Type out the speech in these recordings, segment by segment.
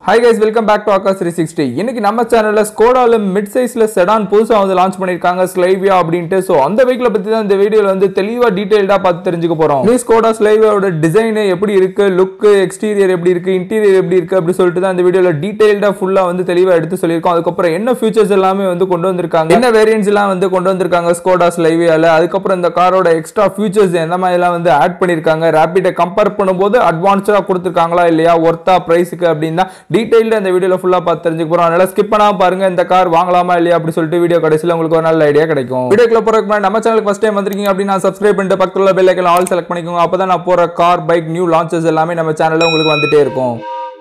hi guys welcome back to Aakash three sixty இன்னைக்கு நம்ம சேனல்ல ஸ்கோடால மிட் சைஸ்ல செடான் புதுசா வந்து லான்ச் பண்ணிருக்காங்க ஸ்லைவியா அப்படின்ட்டு ஸோ அந்த வெஹிக்கிள பத்தி தான் இந்த வீடியோல வந்து தெளிவா டீடைல்டா பார்த்து தெரிஞ்சுக்க போறோம் நீ ஸ்கோடா ஸ்லைவியாவோட டிசைன் எப்படி இருக்கு லுக் எக்ஸ்டீரியர் எப்படி இருக்கு இன்டீரியர் எப்படி இருக்கு அப்படி சொல்லிட்டு தான் இந்த வீடியோல டீடைல்டா ஃபுல்லா வந்து தெளிவா எடுத்து சொல்லியிருக்கோம் அதுக்கப்புறம் என்ன ஃபியூச்சர்ஸ் எல்லாமே வந்து கொண்டு வந்திருக்காங்க என்ன வேரியன்ட்ஸ் எல்லாம் வந்து கொண்டு வந்திருக்காங்க ஸ்கோடா ஸ்லைவியால அதுக்கப்புறம் இந்த காரோட எக்ஸ்ட்ரா ஃபியூச்சர்ஸ் எந்த மாதிரி எல்லாம் வந்து ஆட் பண்ணிருக்காங்க ரேபிட்டை கம்பேர் பண்ணும்போது அட்வான்ஸ்டா கொடுத்துருக்காங்களா இல்லையா ஒர்த்தா பிரைஸுக்கு அப்படின்னா டீடைல்டு இந்த வீடியோல ஃபுல்லா பார்த்து தெரிஞ்சுக்க போறோம் அதனால ஸ்கிப் பண்ணாம பாருங்க இந்த கார் வாங்கலாமா இல்லையா அப்படி சொல்லிட்டு வீடியோ கடைசியில் உங்களுக்கு ஒரு நல்ல ஐடியா கிடைக்கும் வீடியோக்குள்ள போறதுக்கு முன்னாடி நம்ம சேனலுக்கு ஃபர்ஸ்ட் டைம் வந்திருக்கீங்க அப்படின்னா சப்ஸ்கிரைப் பண்ணிட்டு பக்கத்துல உள்ள பெல் ஐக்கன் ஆல் செலக்ட் பண்ணிக்கோங்க அப்பதான் நான் போற கார் பைக் நியூ லான்ச்சஸ் எல்லாமே நம்ம சேனல்ல உங்களுக்கு வந்துட்டே இருக்கும்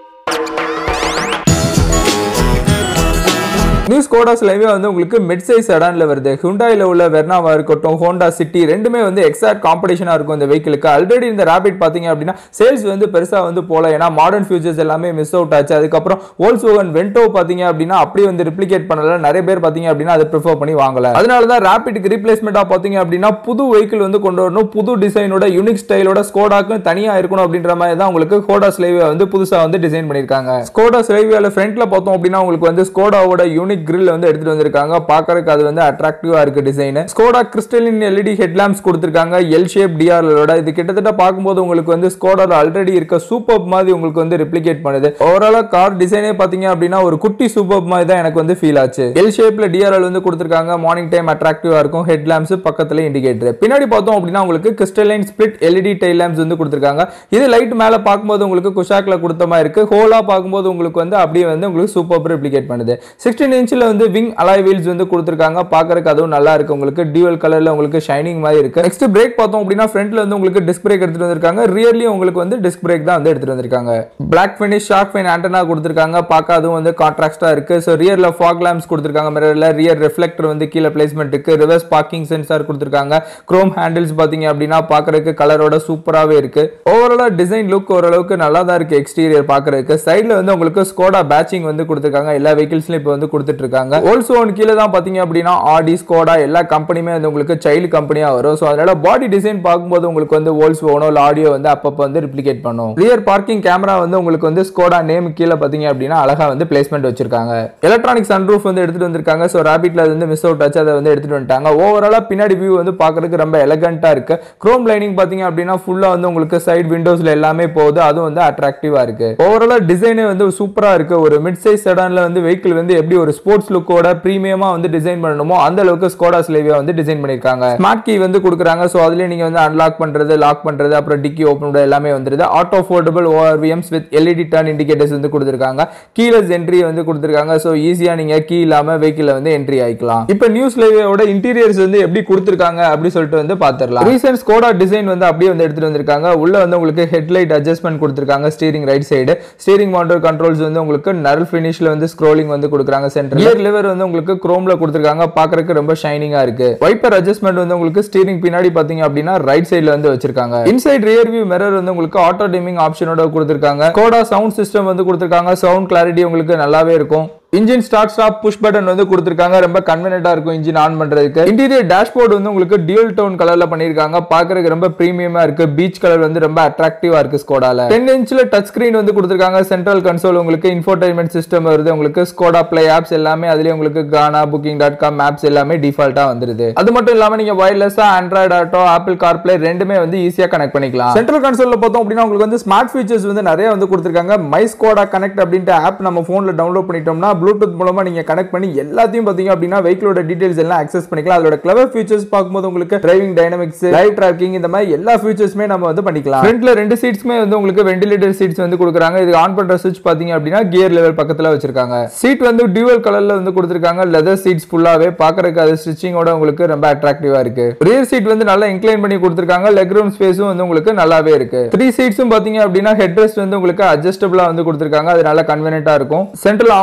நியூ ஸ்கோடா ஸ்லைவே வந்து உங்களுக்கு மிட் சைஸ் செடான்ல வருது ஹுண்டாயில உள்ள வெர்னாவா இருக்கட்டும் ஹோண்டா சிட்டி ரெண்டுமே வந்து எக்ஸாக்ட் காம்படிஷனா இருக்கும் இந்த வெஹிக்கிளுக்கு ஆல்ரெடி இந்த ரேபிட் பாத்தீங்க அப்படின்னா சேல்ஸ் வந்து பெருசா வந்து போல ஏன்னா மாடர்ன் ஃபியூச்சர்ஸ் எல்லாமே மிஸ் அவுட் ஆச்சு அதுக்கப்புறம் ஓல்ஸ் ஓகன் வென்டோ பாத்தீங்க அப்படின்னா அப்படியே வந்து ரிப்ளிகேட் பண்ணல நிறைய பேர் பாத்தீங்க அப்படின்னா அதை ப்ரிஃபர் பண்ணி வாங்கல அதனால தான் ரேபிட்க்கு ரீப்ளேஸ்மெண்டா பாத்தீங்க அப்படின்னா புது வெஹிக்கிள் வந்து கொண்டு வரணும் புது டிசைனோட யூனிக் ஸ்டைலோட ஸ்கோடாக்கு தனியா இருக்கணும் அப்படின்ற மாதிரி தான் உங்களுக்கு ஸ்கோடா ஸ்லைவியா வந்து புதுசா வந்து டிசைன் பண்ணிருக்காங்க ஸ்கோடா ஸ்லைவியால ஃப்ரண்ட்ல பார்த்தோம் அப்படின்னா உங்களுக்கு வந்து ஸ்கோடாவோட யூனிக் கிரில் வந்து எடுத்துட்டு வந்திருக்காங்க பாக்கறதுக்கு அது வந்து அட்ராக்டிவா இருக்கு design Skoda crystalline LED headlamps கொடுத்திருக்காங்க எல் ஷேப் டிஆர்எலோட இது கிட்டத்தட்ட பார்க்கும்போது உங்களுக்கு வந்து ஸ்கோடால ஆல்ரெடி இருக்க சூப்பர் மாதிரி உங்களுக்கு வந்து ரிப்ளிகேட் பண்ணுது ஓவராலா கார் டிசைனே பாத்தீங்க அப்படின்னா ஒரு குட்டி சூப்பர் மாதிரி தான் எனக்கு வந்து ஃபீல் ஆச்சு எல் ஷேப்ல டிஆர்எல் வந்து கொடுத்திருக்காங்க மார்னிங் டைம் அட்ராக்டிவா இருக்கும் ஹெட் லாம்ப்ஸ் பக்கத்துல இண்டிகேட்டர் பின்னாடி பார்த்தோம் அப்படின்னா உங்களுக்கு crystalline split LED tail lamps வந்து கொடுத்திருக்காங்க இது லைட் மேல பார்க்கும்போது உங்களுக்கு குஷாக்ல கொடுத்த மாதிரி இருக்கு ஹோலா பார்க்கும்போது உங்களுக்கு வந்து அப்படியே வந்து உங்களுக்கு சூப்பர் ரிப்ளிகேட் பண்ணுது சிக்ஸ்டீன் இன்ச்சில் வந்து விங் அலாய் வீல்ஸ் வந்து கொடுத்துருக்காங்க பார்க்கறதுக்கு அதுவும் நல்லா இருக்கு உங்களுக்கு டியூவல் கலர்ல உங்களுக்கு ஷைனிங் மாதிரி இருக்கு நெக்ஸ்ட் பிரேக் பார்த்தோம் அப்படின்னா ஃப்ரண்ட்ல வந்து உங்களுக்கு டிஸ்க் பிரேக் எடுத்துட்டு வந்திருக்காங்க ரியர்லயும் உங்களுக்கு வந்து டிஸ்க் பிரேக் தான் வந்து எடுத்துட்டு வந்திருக்காங்க black finish shark fin antenna கொடுத்துருக்காங்க பார்க்க அதுவும் வந்து கான்ட்ராக்டா இருக்கு ஸோ ரியர்ல ஃபாக் லேம்ப்ஸ் கொடுத்துருக்காங்க மிரர்ல ரியர் ரிஃப்ளெக்டர் வந்து கீழே பிளேஸ்மெண்ட் இருக்கு ரிவர்ஸ் பார்க்கிங் சென்சார் கொடுத்துருக்காங்க குரோம் ஹேண்டில்ஸ் பாத்தீங்க அப்படின்னா பார்க்கறதுக்கு கலரோட சூப்பராகவே இருக்கு ஓவராலா டிசைன் லுக் ஓரளவுக்கு நல்லா தான் இருக்கு எக்ஸ்டீரியர் பார்க்கறதுக்கு சைடில் வந்து உங்களுக்கு ஸ்கோடா பேட்சிங் வந்து கொடுத்துருக்காங்க எல்லா வெஹிக்கிள்ஸ்லையும் இப்போ வந்து கொடுத்துட்டு இருக்காங்க ஓல்சோ ஒன் கீழே தான் பார்த்தீங்க அப்படின்னா ஆடி ஸ்கோடா எல்லா கம்பெனியுமே வந்து உங்களுக்கு சைல்டு கம்பெனியாக வரும் ஸோ அதனால பாடி டிசைன் பார்க்கும்போது உங்களுக்கு வந்து ஓல்ஸ் ஓனோ இல்லை ஆடியோ வந்து அப்பப்போ வந்து ரிப்ளிகேட் பண்ணும் ரியர் பார்க்கிங் கேமரா வந்து உங்களுக்கு வந்து ஸ்கோடா நேம் கீழே பார்த்தீங்க அப்படின்னா அழகா வந்து பிளேஸ்மெண்ட் வச்சிருக்காங்க எலக்ட்ரானிக் சன்ரூஃப் வந்து எடுத்துட்டு வந்திருக்காங்க ஸோ ரேபிட்ல அது வந்து மிஸ் அவுட் ஆச்சு அதை வந்து எடுத்துட்டு வந்துட்டாங்க ஓவராலா பின்னாடி வியூ வந்து பார்க்கறதுக்கு ரொம்ப எலகண்டா இருக்கு குரோம் லைனிங் பார்த்தீங்க அப்படின்னா ஃபுல்லா வந்து உங்களுக்கு சைடு விண்டோஸ்ல எல்லாமே போகுது அதுவும் வந்து அட்ராக்டிவா இருக்கு ஓவராலா டிசைனே வந்து சூப்பரா இருக்கு ஒரு மிட் சைஸ் செடான்ல வந்து வெஹிக்கிள் வந்து எப்படி ஒரு ஸ்போர்ட்ஸ் லுக்கோட பிரீமியமா வந்து டிசைன் பண்ணணுமோ அந்த அளவுக்கு ஸ்கோடா ஸ்லேவியா வந்து டிசைன் பண்ணிருக்காங்க ஸ்மார்ட் கீ வந்து கொடுக்குறாங்க ஸோ அதுலயே நீங்க வந்து அன்லாக் பண்றது லாக் பண்றது அப்புறம் டிக்கி ஓப்பன் எல்லாமே வந்துருது auto foldable ORVMs with LED turn indicators வந்து கொடுத்துருக்காங்க கீலஸ் என்ட்ரி வந்து கொடுத்துருக்காங்க ஸோ ஈஸியா நீங்க கீ இல்லாம வெஹிக்கிள் வந்து என்ட்ரி ஆயிக்கலாம் இப்போ நியூஸ் லேவியோட இன்டீரியர்ஸ் வந்து எப்படி கொடுத்துருக்காங்க அப்படி சொல்லிட்டு வந்து பாத்துரலாம் ரீசென்ட் ஸ்கோடா டிசைன் வந்து அப்படியே வந்து எடுத்துட்டு வந்திருக்காங்க உள்ள வந்து உங்களுக்கு ஹெட்லைட் அட்ஜஸ்ட்மெண்ட் கொடுத்துருக்காங்க steering right side steering mounted controls வந்து உங்களுக்கு நரல் ஃபினிஷ்ல வந்து ஸ்க்ரோலிங் வந்து கொடுக்குறாங்க சென்டர் கியர் லிவர் வந்து உங்களுக்கு குரோம்ல கொடுத்துருக்காங்க பாக்குறதுக்கு ரொம்ப ஷைனிங்கா இருக்கு வைப்பர் அட்ஜஸ்ட்மெண்ட் வந்து உங்களுக்கு ஸ்டீரிங் பின்னாடி பாத்தீங்க அப்படின்னா ரைட் சைடுல வந்து வச்சிருக்காங்க இன்சைட் ரியர் வியூ மிரர் வந்து உங்களுக்கு ஆட்டோ டிமிங் ஆப்ஷனோட கொடுத்துருக்காங்க கோடா சவுண்ட் சிஸ்டம் வந்து கொடுத்துருக்காங்க சவுண்ட் கிளாரிட்டி உங்களுக்கு நல்லாவே இருக்கும் engine start stop push button வந்து கொடுத்துருக்காங்க ரொம்ப கன்வீனியன்டா இருக்கும் இன்ஜின் ஆன் பண்றதுக்கு இன்டீரியர் டேஷ்போர்ட் வந்து உங்களுக்கு டியூல் டோன் கலர்ல பண்ணிருக்காங்க பாக்குறதுக்கு ரொம்ப பிரீமியமா இருக்கு பீச் கலர் வந்து ரொம்ப அட்ராக்டிவா இருக்கு ஸ்கோடால டென் இன்ச்ல டச் ஸ்கிரீன் வந்து கொடுத்துருக்காங்க சென்ட்ரல் கன்சோல் உங்களுக்கு இன்ஃபோடைன்மெண்ட் சிஸ்டம் வருது உங்களுக்கு ஸ்கோடா பிளே ஆப்ஸ் எல்லாமே அதுலயே உங்களுக்கு Gaana booking dot com maps எல்லாமே டிஃபால்ட்டா வந்துருது அது மட்டும் இல்லாம நீங்க வயர்லெஸ்ஸா Android auto Apple car play ரெண்டுமே வந்து ஈஸியா கனெக்ட் பண்ணிக்கலாம் சென்ட்ரல் கன்சோல்ல பார்த்தோம் அப்படின்னா உங்களுக்கு வந்து ஸ்மார்ட் ஃபீச்சர்ஸ் வந்து நிறைய வந்து கொடுத்துருக்காங்க மை ஸ்கோடா கனெக்ட் அப்படின்ட்டு ஆப் நம்ம போன்ல டவுன்லோட் பண்ணிட்டோம்னா ப்ளூடூத் மூலமா நீங்க கனெக்ட் பண்ணி எல்லாத்தையும் பாத்தீங்க அப்படின்னா வெஹிக்கிளோட டீடைல்ஸ் எல்லாம் அக்சஸ் பண்ணிக்கலாம் அதோட கிளவர் ஃபீச்சர்ஸ் பார்க்கும்போது உங்களுக்கு டிரைவிங் டைனமிக்ஸ் லைவ் ட்ராக்கிங் இந்த மாதிரி எல்லா ஃபீச்சர்ஸுமே நம்ம வந்து பண்ணிக்கலாம் ஃப்ரண்ட்ல ரெண்டு சீட்ஸ்மே வந்து உங்களுக்கு வெண்டிலேட்டர் சீட்ஸ் வந்து கொடுக்குறாங்க இது ஆன் பண்ற சுவிட்ச் பாத்தீங்க அப்படின்னா கியர் லெவல் பக்கத்துல வச்சிருக்காங்க சீட் வந்து டியூவல் கலர்ல வந்து கொடுத்துருக்காங்க லெதர் சீட்ஸ் ஃபுல்லாவே பாக்குறதுக்கு அது ஸ்டிச்சிங்கோட உங்களுக்கு ரொம்ப அட்ராக்டிவா இருக்கு ரியர் சீட் வந்து நல்லா இன்க்ளைன் பண்ணி கொடுத்துருக்காங்க லெக் ரூம் ஸ்பேஸும் வந்து உங்களுக்கு நல்லாவே இருக்கு த்ரீ சீட்ஸும் பாத்தீங்க அப்படின்னா ஹெட் ரெஸ்ட் வந்து உங்களுக்கு அட்ஜஸ்டபிளா வந்து கொடுத்துருக்காங்க அது நல்லா கன்வீனியன்ட்டா இருக்கும் சென்ட்ரல் ஆம் ரெஸ்ட் வந்து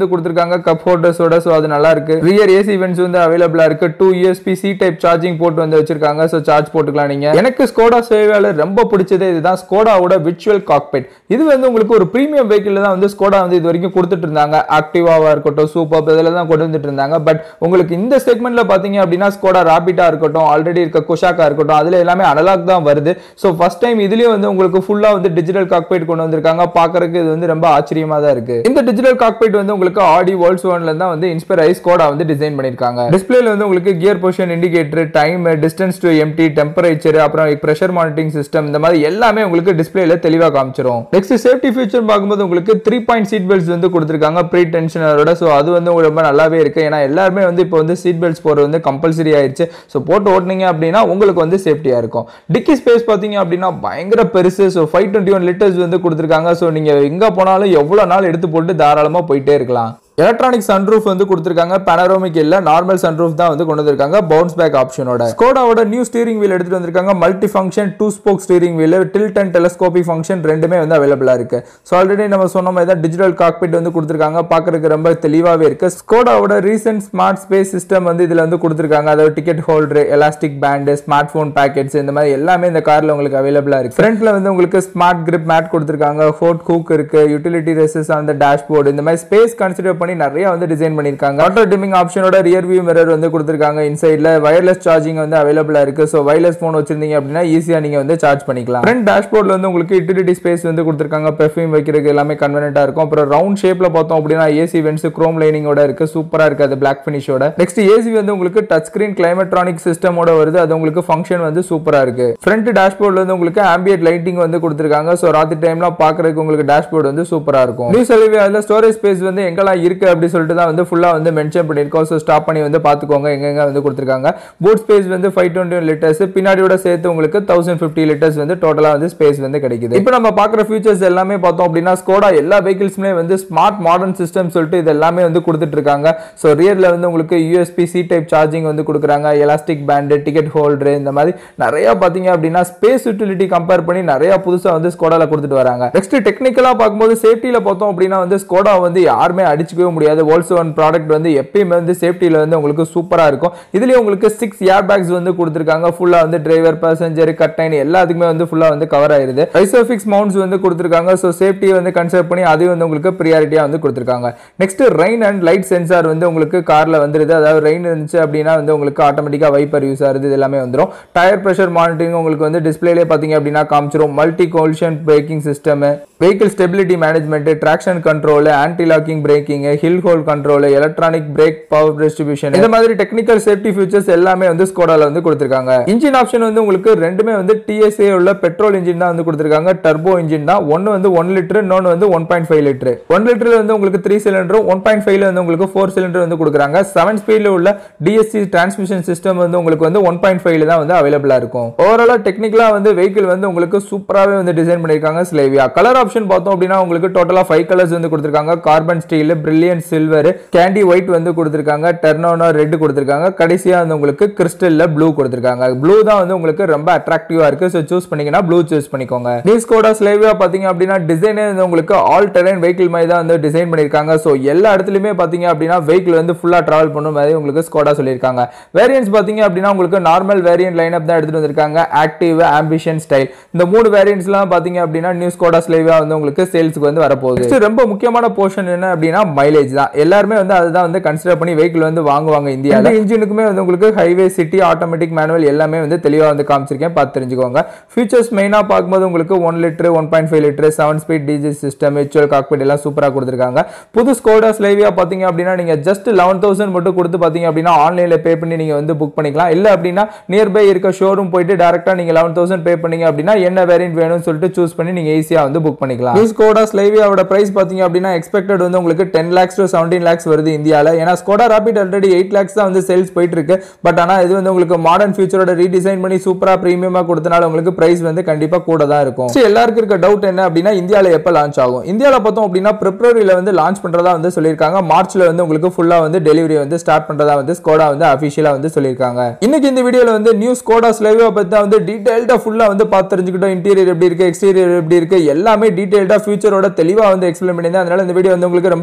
வந்து கொடுத்துருக்காங்க கப் ஹோல்டர்ஸோட ஸோ அது நல்லா இருக்கு ரியர் ஏசி வென்ட்ஸ் வந்து அவைலபிளா இருக்கு two USB C type charging port வந்து வச்சிருக்காங்க ஸோ சார்ஜ் போட்டுக்கலாம் நீங்க எனக்கு ஸ்கோடா சேவையால ரொம்ப பிடிச்சது இதுதான் ஸ்கோடாவோட விர்ச்சுவல் காக்பிட் இது வந்து உங்களுக்கு ஒரு பிரீமியம் வெஹிக்கிள் தான் வந்து ஸ்கோடா வந்து இது வரைக்கும் கொடுத்துட்டு இருந்தாங்க ஆக்டிவாவா இருக்கட்டும் சூப்பர் இதில் தான் கொண்டு வந்துட்டு இருந்தாங்க பட் உங்களுக்கு இந்த செக்மெண்ட்ல பாத்தீங்க அப்படின்னா ஸ்கோடா ராபிட்டா இருக்கட்டும் ஆல்ரெடி இருக்க குஷாக்கா இருக்கட்டும் அதுல எல்லாமே அனலாக் தான் வருது ஸோ ஃபர்ஸ்ட் டைம் இதுலயும் வந்து உங்களுக்கு ஃபுல்லா வந்து டிஜிட்டல் காக்பைட் கொண்டு வந்திருக்காங்க பாக்குறதுக்கு இது வந்து ரொம்ப ஆச்சரியமா தான் இருக்கு இந்த டிஜிட்டல் காக்பைட் வந்து உங்களுக்கு ஆடி வேர்ல்ட்ஸ் ஒன்ல தான் வந்து இன்ஸ்பயர் ஐ ஸ்கோடா வந்து டிசைன் பண்ணிருக்காங்க டிஸ்பிளேல வந்து உங்களுக்கு gear position indicator time distance to empty temperature அப்புறம் ப்ரெஷர் மானிட்டரிங் சிஸ்டம் இந்த மாதிரி எல்லாமே உங்களுக்கு டிஸ்பிளேல தெளிவா காமிச்சிரும் நெக்ஸ்ட் சேஃப்டி ஃபீச்சர் பார்க்கும்போது உங்களுக்கு த்ரீ பாயிண்ட் சீட் பெல்ட்ஸ் வந்து கொடுத்துருக்காங்க ப்ரீ டென்ஷனரோட ஸோ அது வந்து உங்களுக்கு ரொம்ப நல்லாவே இருக்கு ஏன்னா எல்லாருமே வந்து இப்போ வந்து சீட் பெல்ட்ஸ் போடுறது வந்து கம்பல்சரி ஆயிடுச்சு ஸோ போட்டு ஓட்டுனீங்க அப்படின்னா உங்களுக்கு வந்து சேஃப்டியா இருக்கும் டிக்கி ஸ்பேஸ் பார்த்தீங்க அப்படின்னா பயங்கர பெருசு so five twenty one litres வந்து கொடுத்துருக்காங்க ஸோ நீங்க எங்க போனாலும் எவ்வளவு நாள் எடுத்து போட்டு தாராளமா போயிட்டே இருக்கலாம் எலக்ட்ரானிக் சன்ரூஃப் வந்து கொடுத்துருக்காங்க பேனரோமிக் இல்ல நார்மல் சன்ரூஃப் தான் வந்து கொண்டு வந்திருக்காங்க பவுன்ஸ் பேக் ஆப்ஷனோட ஸ்கோடாவோட நியூ ஸ்டீரிங் வீல் எடுத்துட்டு வந்திருக்காங்க multi function two spoke steering wheel tilt and telescopic function ரெண்டுமே வந்து அவைலபிளா இருக்கு ஸோ ஆல்ரெடி நம்ம சொன்ன மாதிரி தான் டிஜிட்டல் காக்பிட் வந்து கொடுத்துருக்காங்க பார்க்கறதுக்கு ரொம்ப தெளிவாகவே இருக்கு ஸ்கோடாவோட ரீசெண்ட் ஸ்மார்ட் ஸ்பேஸ் சிஸ்டம் வந்து இதுல வந்து கொடுத்துருக்காங்க அதாவது ticket holder elastic band smartphone pockets இந்த மாதிரி எல்லாமே இந்த கார்ல உங்களுக்கு அவைலபிளா இருக்கு ஃப்ரண்ட்ல வந்து உங்களுக்கு ஸ்மார்ட் கிரிப் மேட் கொடுத்துருக்காங்க ஹோட் ஹூக் இருக்கு யூட்டிலிட்டி ரெசஸ் அந்த டேஷ்போர்டு இந்த மாதிரி ஸ்பேஸ் கன்சிடர் பண்ணி நிறைய வந்து டிசைன் பண்ணிருக்காங்க ஆட்டோ டிமிங் ஆப்ஷனோட ரியர் வியூ மிரர் வந்து கொடுத்துருக்காங்க இன்சைட்ல வயர்லெஸ் சார்ஜிங் வந்து அவைலபிளா இருக்கு ஸோ வயர்லெஸ் ஃபோன் வச்சிருந்தீங்க அப்படின்னா ஈஸியா நீங்க வந்து சார்ஜ் பண்ணிக்கலாம் ஃப்ரண்ட் டேஷ்போர்ட்ல வந்து உங்களுக்கு யூட்டிலிட்டி ஸ்பேஸ் வந்து கொடுத்துருக்காங்க பெர்ஃபியூம் வைக்கிறதுக்கு எல்லாமே கன்வென்ட்டா இருக்கும் அப்புறம் ரவுண்ட் ஷேப்ல பார்த்தோம் அப்படின்னா ஏசி வென்ஸ் குரோம் லைனிங்கோட இருக்கு சூப்பரா இருக்கு அது பிளாக் ஃபினிஷோட நெக்ஸ்ட் ஏசி வந்து உங்களுக்கு டச் ஸ்கிரீன் கிளைமட்ரானிக் சிஸ்டமோட வருது அது உங்களுக்கு ஃபங்க்ஷன் வந்து சூப்பரா இருக்கு ஃப்ரண்ட் டேஷ்போர்ட்ல வந்து உங்களுக்கு ஆம்பியட் லைட்டிங் வந்து கொடுத்துருக்காங்க ஸோ ராத்திரி டைம்ல பாக்குறதுக்கு உங்களுக்கு டேஷ்போர்ட் வந்து சூப்பரா இருக்கும் நியூஸ் அதில் ஸ்டோரேஜ் ஸ்பேஸ் வந்து எங்கெல்லாம் இருக்கு அப்படி சொல்லிட்டு தான் வந்து ஃபுல்லா வந்து மென்ஷன் பண்ணியிருக்கோம் ஸோ ஸ்டாப் பண்ணி வந்து பார்த்துக்கோங்க எங்கெங்க வந்து கொடுத்துருக்காங்க பூட் ஸ்பேஸ் வந்து ஃபைவ் டுவெண்ட்டி லிட்டர்ஸ் பின்னாடியோட சேர்த்து உங்களுக்கு தௌசண்ட் ஃபிஃப்டி லிட்டர்ஸ் வந்து டோட்டலாக வந்து ஸ்பேஸ் வந்து கிடைக்குது இப்போ நம்ம பார்க்குற ஃபீச்சர்ஸ் எல்லாமே பார்த்தோம் அப்படின்னா ஸ்கோடா எல்லா வெஹிக்கிள்ஸ்மே வந்து ஸ்மார்ட் மாடர்ன் சிஸ்டம் சொல்லிட்டு இது எல்லாமே வந்து கொடுத்துட்டு இருக்காங்க ஸோ ரியர்ல வந்து உங்களுக்கு யூஎஸ்பி சி டைப் சார்ஜிங் வந்து கொடுக்குறாங்க எலாஸ்டிக் பேண்டு டிக்கெட் ஹோல்டர் இந்த மாதிரி நிறைய பார்த்தீங்க அப்படின்னா ஸ்பேஸ் யூட்டிலிட்டி கம்பேர் பண்ணி நிறைய புதுசாக வந்து ஸ்கோடால கொடுத்துட்டு வராங்க நெக்ஸ்ட் டெக்னிக்கலாக பார்க்கும்போது சேஃப்டியில் பார்த்தோம் அப்படின்னா வந்து ஸ்கோடா வந்து யாருமே அடிச்சுக்கவே முடியாது வால்ஸ் ஒன் ப்ராடக்ட் வந்து எப்பயுமே வந்து சேஃப்டியில் வந்து உங்களுக்கு சூப்பராக இருக்கும் இதுலேயே உங்களுக்கு சிக்ஸ் ஏர் பேக்ஸ் வந்து கொடுத்துருக்காங்க ஃபுல்லாக வந்து டிரைவர் பேசஞ்சர் கட்டைன் எல்லாத்துக்குமே வந்து ஃபுல்லாக வந்து கவர் ஆயிருது ஐசோஃபிக்ஸ் மவுண்ட்ஸ் வந்து கொடுத்துருக்காங்க ஸோ சேஃப்டியை வந்து கன்சிடர் பண்ணி அதையும் வந்து உங்களுக்கு ப்ரியாரிட்டியாக வந்து கொடுத்துருக்காங்க next rain and light sensor வந்து உங்களுக்கு காரில் வந்துருது அதாவது ரெயின் இருந்துச்சு அப்படின்னா வந்து உங்களுக்கு ஆட்டோமேட்டிக்காக வைப்பர் யூஸ் ஆகுது இது எல்லாமே வந்துடும் டயர் ப்ரெஷர் மானிட்டரிங் உங்களுக்கு வந்து டிஸ்பிளேலே பார்த்தீங்க அப்படின்னா காமிச்சிரும் multi collision braking system vehicle stability management traction control anti locking braking hill hold control electronic brake power distribution இந்த மாதிரி டெக்னிக்கல் சேஃப்டி ஃபீச்சர்ஸ் எல்லாமே வந்து ஸ்கோடால வந்து கொடுத்துருக்காங்க இன்ஜின் ஆப்ஷன் வந்து உங்களுக்கு ரெண்டுமே வந்து டிஎஸ்ஏ உள்ள பெட்ரோல் இன்ஜின் தான் வந்து கொடுத்துருக்காங்க டர்போ இன்ஜின் தான் ஒன்னு வந்து ஒன் லிட்டர் இன்னொன்று வந்து one point five litre one லிட்டர்ல வந்து உங்களுக்கு த்ரீ சிலிண்டரும் ஒன் பாயிண்ட் ஃபைவ்ல வந்து உங்களுக்கு ஃபோர் சிலிண்டர் வந்து கொடுக்குறாங்க செவன் ஸ்பீட்ல உள்ள டிஎஸ்சி டிரான்ஸ்மிஷன் சிஸ்டம் வந்து உங்களுக்கு வந்து ஒன் பாயிண்ட் ஃபைவ்ல தான் வந்து அவைலபிளா இருக்கும் ஓவராலா டெக்னிக்கலா வந்து வெஹிக்கிள் வந்து உங்களுக்கு சூப்பராகவே வந்து டிசைன் பண்ணிருக்காங்க ஸ்லேவியா கலர் ஆப்ஷன் பார்த்தோம் அப்படின்னா உங்களுக்கு டோட்டலா ஃபைவ் கலர்ஸ் வந்து கொடுத்துருக்காங்க carbon steel brilliant silver candy white வந்து கொடுத்துருக்காங்க டெர்னோனோ ரெட் கொடுத்துருக்காங்க கடைசியா வந்து உங்களுக்கு கிறிஸ்டல்ல ப்ளூ கொடுத்துருக்காங்க ப்ளூ தான் வந்து உங்களுக்கு ரொம்ப அட்ராக்டிவா இருக்கு ஸோ சூஸ் பண்ணீங்கன்னா ப்ளூ சூஸ் பண்ணிக்கோங்க நியூஸ்கோடா ஸ்லேவியா பாத்தீங்க அப்படின்னா டிசைனே வந்து உங்களுக்கு ஆல் டெரைன் வெஹிக்கிள் மாதிரி தான் வந்து டிசைன் பண்ணிருக்காங்க ஸோ எல்லா இடத்துலயுமே பாத்தீங்க அப்படின்னா வெஹிக்கிள் வந்து ஃபுல்லா டிராவல் பண்ணும் மாதிரி உங்களுக்கு ஸ்கோடா சொல்லியிருக்காங்க வேரியன்ஸ் பாத்தீங்க அப்படின்னா உங்களுக்கு நார்மல் வேரியன்ட் லைன் அப் தான் எடுத்துட்டு வந்திருக்காங்க ஆக்டிவ் ஆம்பிஷன் ஸ்டைல் இந்த மூணு வேரியன்ட்ஸ்லாம் பாத்தீங்க அப்படின்னா நியூஸ் கோடா ஸ்லேவியா வந்து உங்களுக்கு சேல்ஸ்க்கு வந்து வரப்போகுது Next ரொம்ப முக்கியமான போர்ஷன் என்ன அப்படின்னா மைலேஜ் தான் எல்லாருமே வந்து அதுதான் வந்து கன்சிடர் பண்ணி வெஹிக்கிள் வந்து வாங்குவாங்க இந்தியாவில் இன்ஜினுக்குமே வந்து உங்களுக்கு ஹைவே சிட்டி ஆட்டோமேட்டிக் மேனுவல் எல்லாமே வந்து தெளிவாக வந்து காமிச்சிருக்கேன் பார்த்து தெரிஞ்சுக்கோங்க ஃபீச்சர்ஸ் மெயினாக பார்க்கும்போது உங்களுக்கு one litre one point five litre seven speed DSG system விச்சுவல் காக்பிட் எல்லாம் சூப்பராக கொடுத்துருக்காங்க புது ஸ்கோடா ஸ்லேவியா பார்த்தீங்க அப்படின்னா நீங்கள் ஜஸ்ட் லெவன் தௌசண்ட் மட்டும் கொடுத்து பார்த்தீங்க அப்படின்னா ஆன்லைனில் பே பண்ணி நீங்கள் வந்து புக் பண்ணிக்கலாம் இல்லை அப்படின்னா நியர்பை இருக்க ஷோரூம் போயிட்டு டேரெக்டாக நீங்கள் லெவன் தௌசண்ட் பே பண்ணீங்க அப்படின்னா என்ன வேரியன்ட் வேணும்னு சொல்லிட்டு சூஸ் பண்ணி நீங்கள் ஈஸியாக வந்து புக் பண்ணிக்கலாம் நியூ ஸ்கோடா ஸ்லேவியாவோட பிரைஸ் பார்த்தீங்க அப்படின்னா எக்ஸ்பெக்டட் வந்து உங்களுக்கு ten lakhs to seventeen lakhs வருது இந்தியாவில் ஏன்னா Skoda Rapid already eight lakhs தான் வந்து சேல்ஸ் போயிட்டு இருக்கு பட் ஆனால் இது வந்து உங்களுக்கு மாடர்ன் ஃபியூச்சரோட ரீடிசைன் பண்ணி சூப்பராக ப்ரீமியமாக கொடுத்தனால உங்களுக்கு பிரைஸ் வந்து கண்டிப்பாக கூட தான் இருக்கும் So, எல்லாருக்கும் இருக்க டவுட் என்ன அப்படின்னா இந்தியாவில் எப்போ லான்ச் ஆகும் இந்தியாவில் பார்த்தோம் அப்படின்னா பிப்ரவரியில் வந்து லான்ச் பண்ணுறதா வந்து சொல்லியிருக்காங்க மார்ச்ல வந்து உங்களுக்கு ஃபுல்லாக வந்து டெலிவரி வந்து ஸ்டார்ட் பண்ணுறதா வந்து ஸ்கோடா வந்து அஃபிஷியலாக வந்து சொல்லியிருக்காங்க இன்னைக்கு இந்த வீடியோவில் வந்து நியூ ஸ்கோடா ஸ்லேவியா பற்றி தான் வந்து டீடைல்டாக ஃபுல்லாக வந்து பார்த்து தெரிஞ்சுக்கிட்டோம் இன்டீரியர் எப்படி இருக்கு எக்ஸ்டீரியர் எப்படி இருக்கு எல்லாமே டீடைல்டாக ஃபியூச்சரோட தெளிவாக வந்து எக்ஸ்பிளைன் பண்ணியிருந்தேன் அதனால இந்த வீடியோ வந்து உங்களுக்கு ரொம்ப யூஸ்ஃபுல்லாக இருக்கும்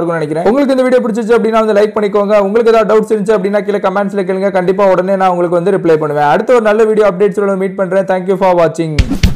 இருக்கும்னு நினைக்கிறேன் உங்களுக்கு இந்த வீடியோ பிடிச்சிச்சு அப்படின்னா வந்து லைக் பண்ணிக்கோங்க உங்களுக்கு ஏதாவது டவுட்ஸ் இருந்துச்சு அப்படின்னா கீழே கமெண்ட்ஸ்ல கேளுங்க கண்டிப்பா உடனே நான் உங்களுக்கு வந்து ரிப்ளை பண்ணுவேன் அடுத்த ஒரு நல்ல வீடியோ அப்டேட்ஸோட மீட் பண்றேன் தேங்க்யூ ஃபார் வாட்சிங்